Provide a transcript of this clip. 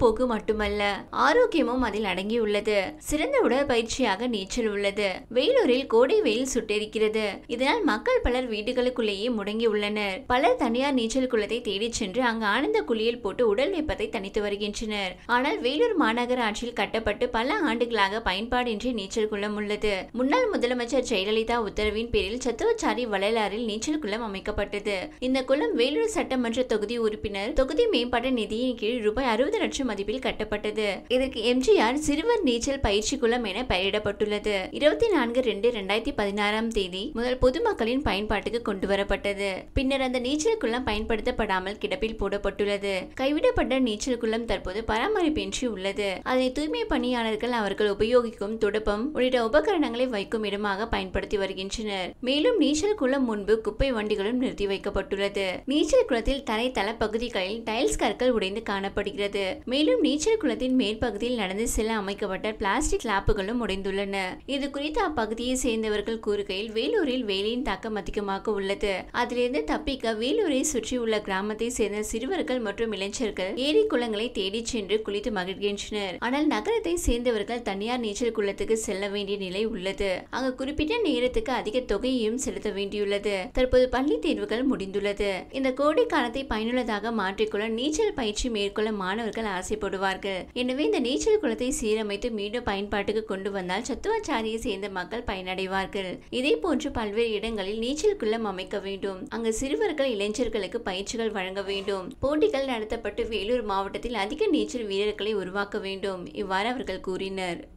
பொழுதுபோக்கு மட்டுமல்ல ஆரோக்கியமும் அதில் அடங்கியுள்ளது சிறந்த உடற்பயிற்சியாக நீச்சல் உள்ளது வேலூரில் கோடை வெயில் சுட்டெரிக்கிறது இதனால் மக்கள் பலர் வீடுகளுக்குள்ளேயே முடங்கி உள்ளனர் பலர் தனியார் நீச்சல் குளத்தை தேடிச் சென்று அங்கு ஆனந்த குளியல் போட்டு உடல் வெப்பத்தை தணித்து வருகின்றனர் ஆனால் வேலூர் மாநகராட்சியில் கட்டப்பட்டு பல ஆண்டுகளாக பயன்பாடின்றி நீச்சல் குளம் உள்ளது முன்னாள் முதலமைச்சர் ஜெயலலிதா உத்தரவின் பேரில் சத்துவச்சாரி வள்ளலாரில் நீச்சல் குளம் அமைக்கப்பட்டது இந்த குளம் வேலூர் சட்டமன்ற தொகுதி உறுப்பினர் தொகுதி மேம்பாட்டு நிதியின் கீழ் ரூபாய் அறுபது லட்சம் மதிப்பில் கட்டப்பட்டது இதற்கு எம்ஜிஆர் சிறுவர் நீச்சல் பயிற்சி குளம் என பெயரிடப்பட்டுள்ளது இருபத்தி நான்கு ரெண்டு ரெண்டாயிரத்தி பதினாறாம் தேதி முதல் பொதுமக்களின் பயன்பாட்டுக்கு கொண்டு வரப்பட்டது பின்னர் அந்த நீச்சல் குளம் பயன்படுத்தப்படாமல் கிடப்பில் போடப்பட்டுள்ளது கைவிடப்பட்ட நீச்சல் குளம் தற்போது பராமரிப்பின்றி உள்ளது அதனை தூய்மை பணியாளர்கள் அவர்கள் உபயோகிக்கும் துடுப்பம் உள்ளிட்ட உபகரணங்களை வைக்கும் இடமாக பயன்படுத்தி வருகின்றனர் மேலும் நீச்சல் குளம் முன்பு குப்பை வண்டிகளும் நிறுத்தி வைக்கப்பட்டுள்ளது நீச்சல் குளத்தில் தரை தள பகுதிகளில் டைல்ஸ் கற்கள் உடைந்து காணப்படுகிறது மேலும் நீச்சல் குளத்தின் மேற்பகுதியில் நடந்து செல்ல அமைக்கப்பட்ட பிளாஸ்டிக் ஸ்லாப்புகளும் உடைந்துள்ளன இது குறித்து அப்பகுதியை சேர்ந்தவர்கள் கூறுகையில் வேலூரில் வெயிலின் தாக்கம் அதிகமாக உள்ளது அதிலிருந்து தப்பிக்க வேலூரை சுற்றியுள்ள கிராமத்தை சேர்ந்த சிறுவர்கள் மற்றும் இளைஞர்கள் ஏரி குளங்களை தேடிச் சென்று குளித்து மகிழ்கின்றனர் ஆனால் நகரத்தை சேர்ந்தவர்கள் தனியார் நீச்சல் குளத்துக்கு செல்ல வேண்டிய நிலை உள்ளது அங்கு குறிப்பிட்ட நேரத்துக்கு அதிக தொகையையும் செலுத்த வேண்டியுள்ளது தற்போது பள்ளி தேர்வுகள் முடிந்துள்ளது இந்த கோடை காலத்தை பயனுள்ளதாக மாற்றிக்கொள்ள நீச்சல் பயிற்சி மேற்கொள்ள மாணவர்கள் ஆசைப்படுவார்கள் எனவே இந்த நீச்சல் குளத்தை சீரமைத்து மீண்டும் பயன்பாட்டுக்கு கொண்டு வந்தால் சத்துவாச்சாரியை சேர்ந்த மக்கள் பயனடைவார்கள் இதே போன்று பல்வேறு இடங்களில் நீச்சல் குளம் அமைக்க வேண்டும் அங்கு சிறுவர்கள் இளைஞர்களுக்கு பயிற்சிகள் வழங்க வேண்டும் போட்டிகள் நடத்தப்பட்டு வேலூர் மாவட்டத்தில் அதிக நீச்சல் வீரர்களை உருவாக்க வேண்டும் இவ்வாறு அவர்கள் கூறினர்